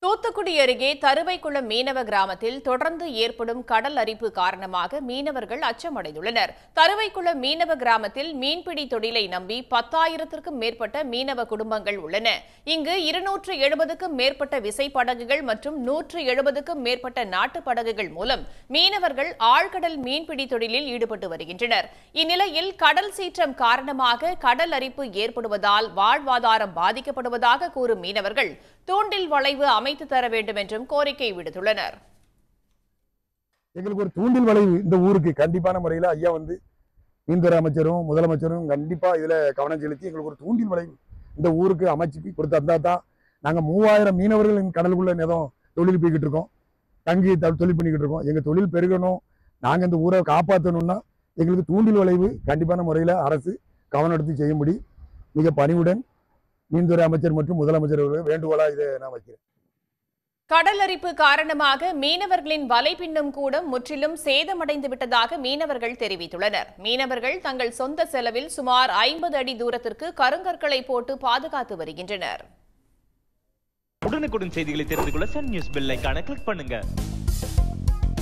தூத்துக்குடி அருகே தருவைக்குளம் மீனவ கிராமத்தில் தொடர்ந்து ஏற்படும் கடல் அரிப்பு காரணமாக மீனவர்கள் அச்சமடைந்துள்ளனர் தருவைக்குளம் மீனவ கிராமத்தில் மீன்பிடி தொழிலை நம்பி பத்தாயிரத்திற்கும் மேற்பட்ட மீனவ குடும்பங்கள் உள்ளன இங்கு இருநூற்று எழுபதுக்கும் மேற்பட்ட விசைப்படகுகள் மற்றும் நூற்று எழுபதுக்கும் மேற்பட்ட நாட்டு படகுகள் மூலம் மீனவர்கள் ஆழ்கடல் மீன்பிடி தொழிலில் ஈடுபட்டு வருகின்றனர் இந்நிலையில் கடல் சீற்றம் காரணமாக கடல் அரிப்பு ஏற்படுவதால் வாழ்வாதாரம் பாதிக்கப்படுவதாக கூறும் மீனவர்கள் தூண்டில் வளைவு அமைத்து தர வேண்டும் என்றும் கோரிக்கை விடுத்துள்ளனர் எங்களுக்கு ஒரு தூண்டில் வளைவு இந்த ஊருக்கு கண்டிப்பான முறையில் ஐயா வந்து மீன்துறை அமைச்சரும் முதலமைச்சரும் கண்டிப்பா இதுல கவனம் செலுத்தி எங்களுக்கு ஒரு தூண்டில் வளைவு இந்த ஊருக்கு அமைச்சு கொடுத்தா தான் நாங்க மூவாயிரம் மீனவர்கள் இந்த கடலுக்குள்ள நேரம் தொழில் போய்கிட்டு இருக்கோம் தங்கி த- தொழில் பண்ணிக்கிட்டு இருக்கோம் எங்க தொழில் பெருகணும் நாங்க இந்த ஊரை காப்பாற்றணும்னா எங்களுக்கு தூண்டில் வளைவு கண்டிப்பான முறையில் அரசு கவனம் எடுத்து செய்யும்படி மிக பணிவுடன் மீன்துறை அமைச்சர் மற்றும் முதலமைச்சர் அவர்களுக்கு வேண்டுகோளா இதை நான் வைக்கிறேன் கடல் அரிப்பு காரணமாக மீனவர்களின் வலை பின்னும் கூடம் முற்றிலும் சேதமடைந்து விட்டதாக மீனவர்கள் தெரிவித்துள்ளனர் மீனவர்கள் தங்கள் சொந்த செலவில் சுமார் ஐம்பது அடி தூரத்திற்கு கருங்கற்களை போட்டு பாதுகாத்து வருகின்றனர் உடனுக்குடன் செய்திகளை தெரிந்து கொள்ள சன் நியூஸ் பெல் ஐகானை கிளிக் பண்ணுங்க